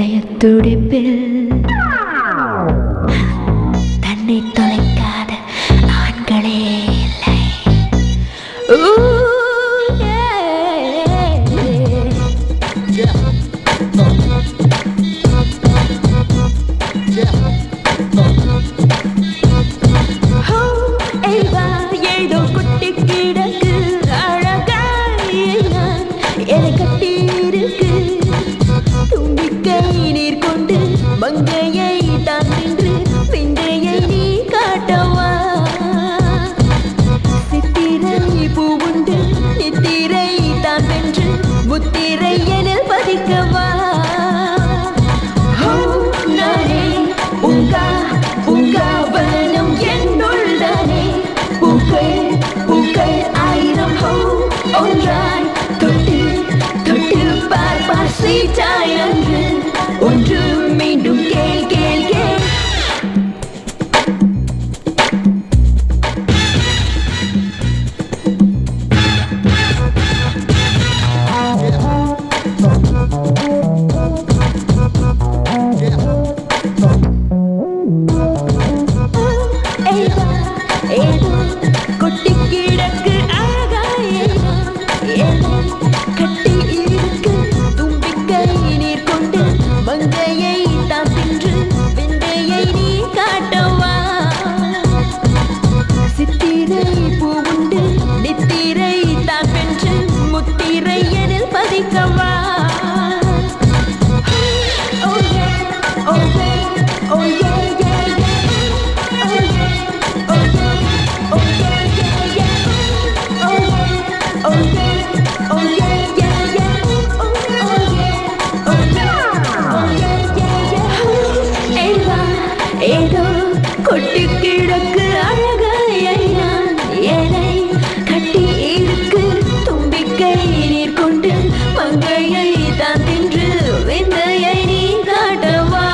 இதய துடிப்பில் தன்னை தொலைக்காத ஆண்களே இல்லை Ooh, yeah. ஹோ, ஏவா, ஏதோ கொட்டி கிடக்கு அழகாய் நான் என்னை கட்டியிருக்கு தும்பிக்கை நீர் கொண்டு மங்கையை தான் நின்று விந்தையை நீ காட்டவா சித்திரை பூவுண்டு நித்திரை தான் வென்று முத்திரை எனில் பதிக்கவா ஹோ, நானே உங்கா உங்கா வனம் என்னுள்தானே பூக்கள் பூக்கள் ஆயிரம் ஹோ ஒன்றாய் தொட்டு தொட்டு பார்ப்பார் சீட்டாய் அன்று ஒன்று மீண்டும் கேள் கேள் கேள் ஏதோ ஏதோ கொட்டி கிடக்கு அழகாயேதோ ஏதோ கட்டி இருக்கு தும்பிக்கை நீர் கொண்டு மங்கையை தான் தின்று விந்தையை நீ காட்டவா சித்திரை பூவுண்டு நித்திரை தான் வென்று முத்திரை எனில் பதிக்கவா Oh yeah, oh yeah, oh yeah, yeah, yeah. Oh yeah, oh yeah, oh yeah, yeah, yeah. Oh yeah, oh yeah, oh yeah, yeah, yeah. Oh yeah, oh yeah, oh yeah, yeah, yeah. ஏதா, ஏதோ கொட்டி கிடக்கு அழகாயை நான் ஏனை கட்டி இருக்கு தும்பிக்கை நீர் கொண்டு மங்கையை தான் தின்று விந்தையை நீ காட்டவா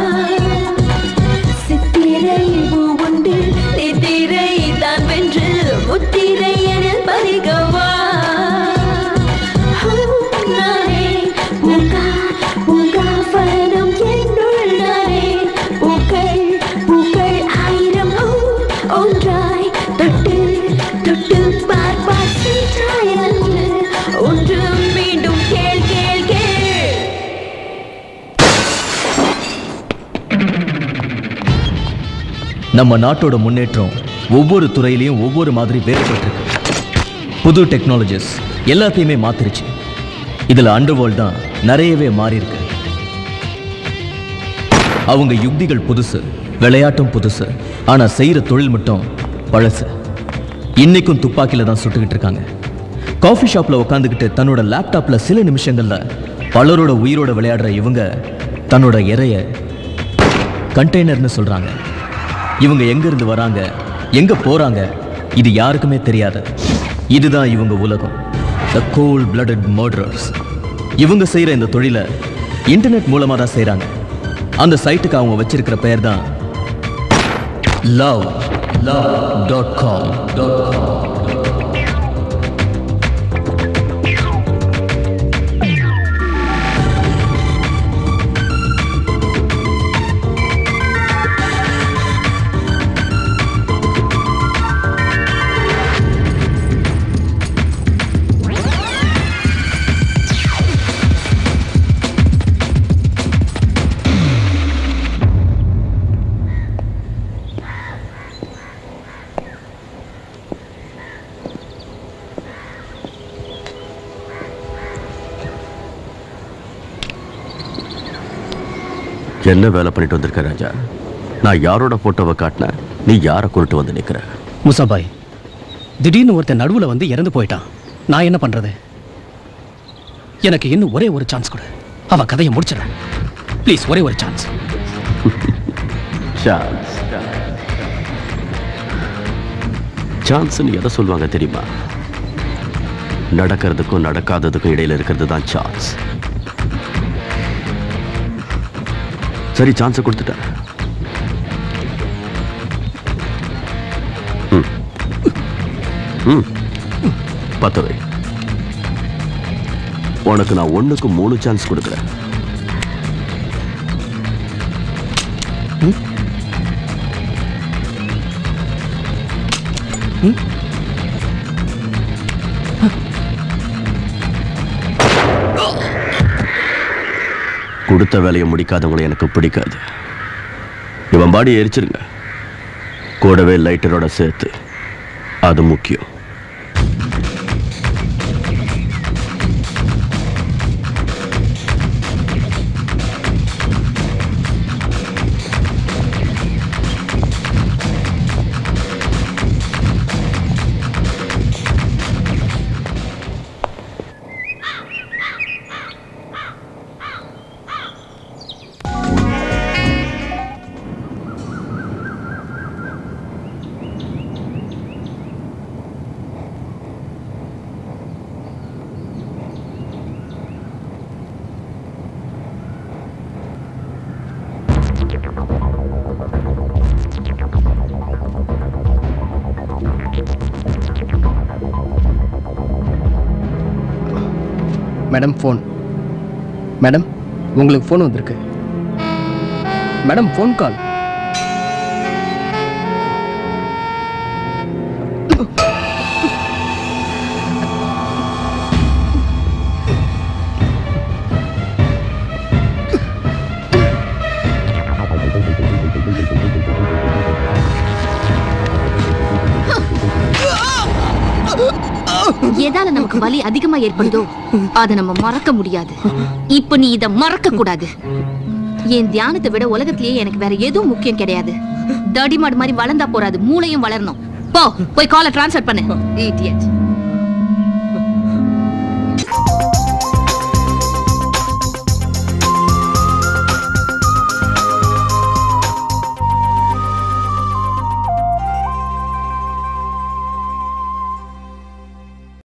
சித்திரை பூவுண்டு நித்திரை தான் வென்று முத்திரை என பறிகவா நானே பூங்கா பூங்கா ஃபலம் என்னுள்ளானே பூக்கள் பூக்கள் ஆயிரம் ஓ, ஒன்றாய் தொட்டு தொட்டு பார்ப்பார் சீற்றாய் அன்று ஒன்று மீண்டும் கேள் கேள் கேள் நம்ம நாட்டோட முன்னேற்றம் ஒவ்வொரு துறையிலையும் ஒவ்வொரு மாதிரி வேறுபட்டிருக்கு புது டெக்னாலஜிஸ் எல்லாத்தையுமே மாத்திருச்சு இதுல அண்டர்வேர்ல்ட் தான் நிறையவே மாறி இருக்கு அவங்க யுக்திகள் புதுசு விளையாட்டும் புதுசு ஆனா செய்யற தொழில் மட்டும் பழசு இன்னைக்கும் துப்பாக்கியில தான் சுட்டுக்கிட்டு இருக்காங்க காஃபி ஷாப்ல உட்காந்துக்கிட்டு தன்னோட லேப்டாப்ல சில நிமிஷங்கள்ல பலரோட உயிரோட விளையாடுற இவங்க தன்னோட இறைய கண்டெய்னர்னு சொல்றாங்க இவங்க எங்க இருந்து வராங்க எங்க போறாங்க இது யாருக்குமே தெரியாது இதுதான் இவங்க உலகம் த கோல் blooded murderers இவங்க செய்யற இந்த தொழிலை இன்டர்நெட் மூலமா தான் செய்றாங்க அந்த சைட்டுக்கு அவங்க வச்சிருக்கிற பெயர் தான் love love dot com dot com என்ன வேலை பண்ணிட்டு வந்திருக்க ராஜா நான் யாரோட போட்டோவை காட்டினேன் நீ யாரை கொண்டுட்டு வந்து நிற்கிற முசாபாய் திடீர்னு ஒருத்தன் நடுவுல வந்து இறந்து போயிட்டான் நான் என்ன பண்றது எனக்கு இன்னும் ஒரே ஒரு சான்ஸ் கொடு அவன் கதையை முடிச்சிடறேன் ப்ளீஸ் ஒரே ஒரு சான்ஸ் சான்ஸ் சான்ஸ்னு எதை சொல்லுவாங்க தெரியுமா நடக்கிறதுக்கும் நடக்காததுக்கும் இடையில இருக்கிறது தான் சான்ஸ் சரி சான்ஸை கொடுத்துட்டேன் ம். ம். பத்து வை உனக்கு நான் ஒண்ணுக்கு மூணு சான்ஸ் கொடுக்குறேன் கொடுத்த வேலையை முடிக்காதவங்களை எனக்கு பிடிக்காது இவன் பாடியை எரிச்சிருங்க கூடவே லைட்டரோட சேர்த்து அது முக்கியம் மேடம் ஃபோன் மேடம் உங்களுக்கு ஃபோன் வந்திருக்கு மேடம் ஃபோன் கால் எதால நமக்கு வலி அதிகமா ஏற்படுதோ அதை நம்ம மறக்க முடியாது இப்ப நீ இத மறக்க கூடாது என் தியானத்தை விட உலகத்திலேயே எனக்கு வேற எதுவும் முக்கியம் கிடையாது தடிமாடு மாதிரி வளர்ந்தா போறாது மூளையும் வளரணும் போ போய் காலை டிரான்ஸ்ஃபர் பண்ணு idiot.